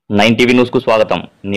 nine TV news కు స్వాగతం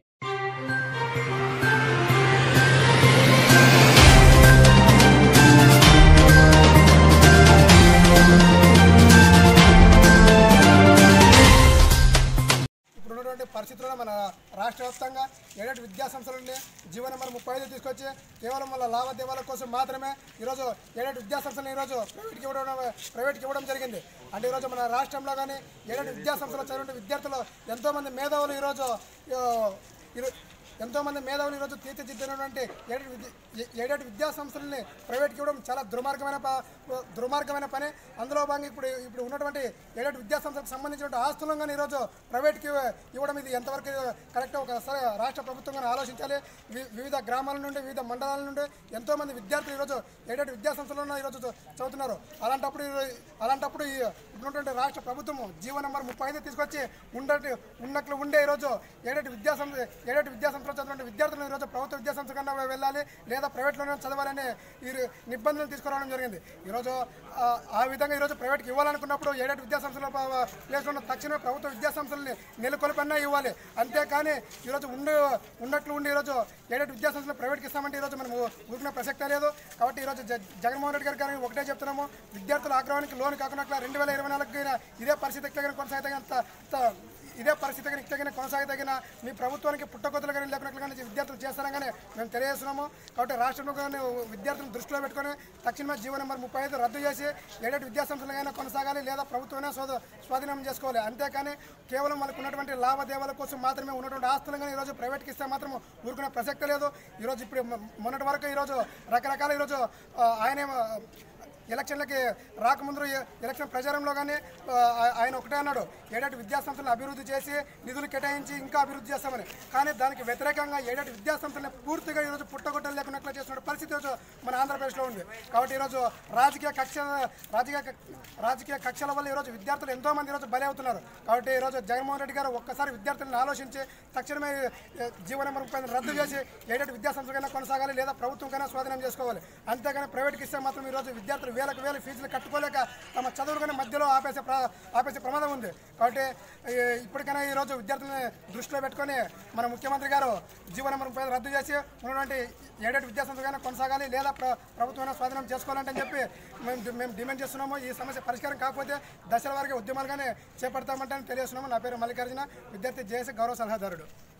ఇప్పుడు ఉన్నటువంటి పరిస్థితుల్లో మన రాష్ట్ర వ్యాప్తంగా ఏడేడు విద్యా సంస్థలని జీవో నెంబర్ ముప్పై ఐదు తీసుకొచ్చి కేవలం వాళ్ళ లావాదేవీల కోసం మాత్రమే ఈరోజు ఏడేడు విద్యా సంస్థలను ఈరోజు ప్రైవేట్కి ఇవ్వడం ప్రైవేట్కి ఇవ్వడం జరిగింది అంటే ఈరోజు మన రాష్ట్రంలో కానీ ఏడేడు విద్యా సంస్థలు చదివిన విద్యార్థులు ఎంతోమంది మేధావులు ఈరోజు ఆ, ఇరు- ఎంతోమంది మేధావులు ఈరోజు తీర్చిదిద్దినటువంటి ఏడేడు విద్య ఏ- ఏడేడు విద్యా సంస్థలని ప్రైవేట్కి ఇవ్వడం చాలా దుర్మార్గమైన ప- దుర్మార్గమైన పని అందులో భాగంగా ఇప్పుడు ఇప్పుడు ఉన్నటువంటి ఏడేడు విద్యా సంస్థలకు సంబంధించిన ఆస్తులను కానీ ఈరోజు ప్రైవేట్కి ఇవ్వడం ఇది ఎంతవరకు కరెక్ట్ ఒకసారి రాష్ట్ర ప్రభుత్వం కానీ ఆలోచించాలి వి- వివిధ గ్రామాల నుండి వివిధ మండలాల నుండి ఎంతోమంది విద్యార్థులు ఈరోజు ఏడేడు విద్యా సంస్థలను ఈరోజు చ- చదువుతున్నారు అలాంటప్పుడు ఈ- అలాంటప్పుడు ఈ ఉన్నటువంటి రాష్ట్ర ప్రభుత్వం జీవో నెంబర్ ముప్పై ఐదు తీసుకొచ్చి ఉండటి ఉన్నట్లు ఉండే ఈరోజు ఏడేటి విద్యా సంస్థ ఏడేటి విద్యా సంస్థలో చదివిన విద్యార్థులు ఈరోజు ప్రభుత్వ విద్యా సంస్థ కన్నా వెళ్ళాలి లేదా ప్రైవేట్లోనే చదవాలని ఈ నిబంధనలు తీసుకురావడం జరిగింది ఈరోజు ఆ, ఆ విధంగా ఈరోజు ప్రైవేట్కి ఇవ్వాలనుకున్నప్పుడు ఏడేటి విద్యా సంస్థల ప్లేస్లో ఉన్న తక్షణమే ప్రభుత్వ విద్యా సంస్థలని నెలకొల్పన్నా ఇవ్వాలి అంతేకాని ఈరోజు ఉండి ఉన్నట్లు ఉండి ఈరోజు ఏడేటి విద్యా సంస్థలు ప్రైవేట్కి ఇస్తామంటే ఈరోజు మనం ఊరికిన ప్రసక్తే లేదు కాబట్టి ఈరోజు జ- జగన్మోహన్ రెడ్డి గారు కానీ ఒకటే చెప్తున్నాము విద్యార్థుల ఆగ్రహానికి లోన్ కాకుండా రెండు వేల ఇరవై నాలుగు ఇదే పరిస్థితి ఎక్కడికైనా కొనసాగితే అంత త- ఇదే పరిస్థితి కానీ ఇక్కడికైనా కొనసాగదగిన మీ ప్రభుత్వానికి పుట్టకొత్తలు కానీ లేకున్నట్లు కానీ విద్యార్థులు చేస్తారని కానీ మేము తెలియజేస్తున్నాము కాబట్టి రాష్ట్రంలో కానీ విద్యార్థులను దృష్టిలో పెట్టుకొని తక్షణమే జీవో నెంబర్ ముప్పై ఐదు రద్దు చేసి ఏడేటి విద్యాసంస్థలైనా కొనసాగాలి లేదా ప్రభుత్వమే స్వాధ స్వాధీనం చేసుకోవాలి అంతేకాని కేవలం వాళ్ళకు ఉన్నటువంటి లావాదేవీల కోసం మాత్రమే ఉన్నటువంటి ఆస్తులను కానీ ఈరోజు ప్రైవేట్కి ఇస్తే మాత్రం ఊరుకునే ప్రసక్తే లేదు ఈరోజు ఇప్పుడు మొ- మొన్నటి వరకు ఈరోజు రకరకాల ఈరోజు ఆ, ఆయనే ఆ, ఎలక్షన్లకి రాకముందు ఎ- ఎలక్షన్ ప్రచారంలో కానీ ఆ, ఆయన ఒకటే అన్నాడు ఏడాటి విద్యాసంస్థలను అభివృద్ధి చేసి నిధులు కేటాయించి ఇంకా అభివృద్ధి చేస్తామని కానీ దానికి వ్యతిరేకంగా ఏడాటి విద్యాసంస్థలను పూర్తిగా ఈరోజు పుట్టగొట్టలు లేకున్నట్లు చేస్తున్న పరిస్థితి ఈరోజు మన ఆంధ్రప్రదేశ్లో ఉంది కాబట్టి ఈరోజు రాజకీయ కక్ష రాజకీయ క- రాజకీయ కక్షల వల్ల ఈరోజు విద్యార్థులు ఎంతో మంది ఈరోజు బలి అవుతున్నారు కాబట్టి ఈరోజు జగన్మోహన్ రెడ్డి గారు ఒక్కసారి విద్యార్థులను ఆలోచించి తక్షణమే ఏ, జీవో నెంబర్ ముప్పై ఐదుని రద్దు చేసి ఏడాటి విద్యాసంస్థలకైనా కొనసాగాలి లేదా ప్రభుత్వంకైనా స్వాధీనం చేసుకోవాలి అంతేగాని ప్రైవేట్కి ఇస్తే మాత్రం ఈరోజు విద్యార్థులు వేలకు వేలు ఫీజులు కట్టుకోలేక తమ చదువులు మధ్యలో ఆపేసే ప్ర- ఆపేసే ప్రమాదం ఉంది కాబట్టి ఈ, ఇప్పటికైనా ఈరోజు విద్యార్థులని దృష్టిలో పెట్టుకొని మన ముఖ్యమంత్రి గారు జీవో నెంబర్ ముప్పై ఐదు రద్దు చేసి ఉన్నటువంటి ఏడేటి విద్యాసంస్థలకైనా కొనసాగాలి లేదా ప్ర ప్రభుత్వమైనా స్వాధీనం చేసుకోవాలంటే అని చెప్పి మేము డి- మేము డిమాండ్ చేస్తున్నాము ఈ సమస్య పరిష్కారం కాకపోతే దశల వారికి ఉద్యమాలుగానే చేపడతామంటే తెలియజేస్తున్నాము నా పేరు మల్లికార్జున విద్యార్థి జేఏసీ గౌరవ సలహాదారుడు